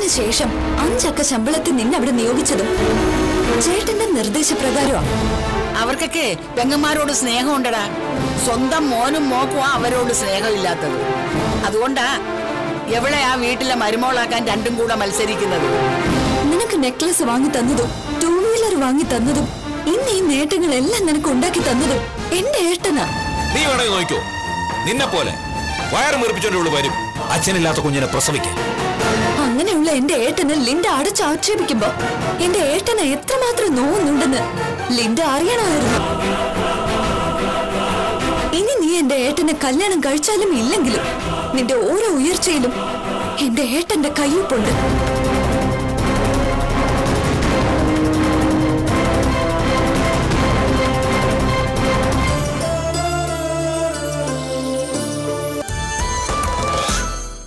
അതിനുശേഷം അഞ്ചക്ക ശമ്പളത്തിൽ നിന്നെ അവിടെ നിയോഗിച്ചതും ചേട്ടന്റെ നിർദ്ദേശപ്രകാരമാണ് അവർക്കൊക്കെ പെങ്ങന്മാരോട് സ്നേഹമുണ്ടടാ സ്വന്തം മോനും മോക്കുവാ അവരോട് സ്നേഹമില്ലാത്തത് അതുകൊണ്ടാ എവളെ ആ വീട്ടിലെ മരുമോളാക്കാൻ രണ്ടും കൂടെ മത്സരിക്കുന്നത് നിനക്ക് നെക്ലസ് വാങ്ങി തന്നതും ടൂ വീലർ വാങ്ങി തന്നതും ഇന്ന് ഈ നേട്ടങ്ങളെല്ലാം നിനക്ക് ഉണ്ടാക്കി തന്നതും എന്റെ ഏട്ടനാ നീ വേണേ നോക്കോ നിന്നെ പോലെ വയറ് മുറിപ്പിച്ചോണ്ട് വരും അച്ഛനില്ലാത്ത കുഞ്ഞിനെ പ്രസവിക്കാൻ അങ്ങനെയുള്ള എന്റെ ഏട്ടന് ലിൻഡ അടച്ചാക്ഷേപിക്കുമ്പോ എന്റെ ഏട്ടന് എത്രമാത്രം നോവുന്നുണ്ടെന്ന് ലിൻഡ അറിയണമായിരുന്നു ഇനി നീ എന്റെ ഏട്ടനെ കല്യാണം കഴിച്ചാലും ഇല്ലെങ്കിലും നിന്റെ ഓരോ ഉയർച്ചയിലും എന്റെ ഏട്ടന്റെ കയ്യൊപ്പുണ്ട്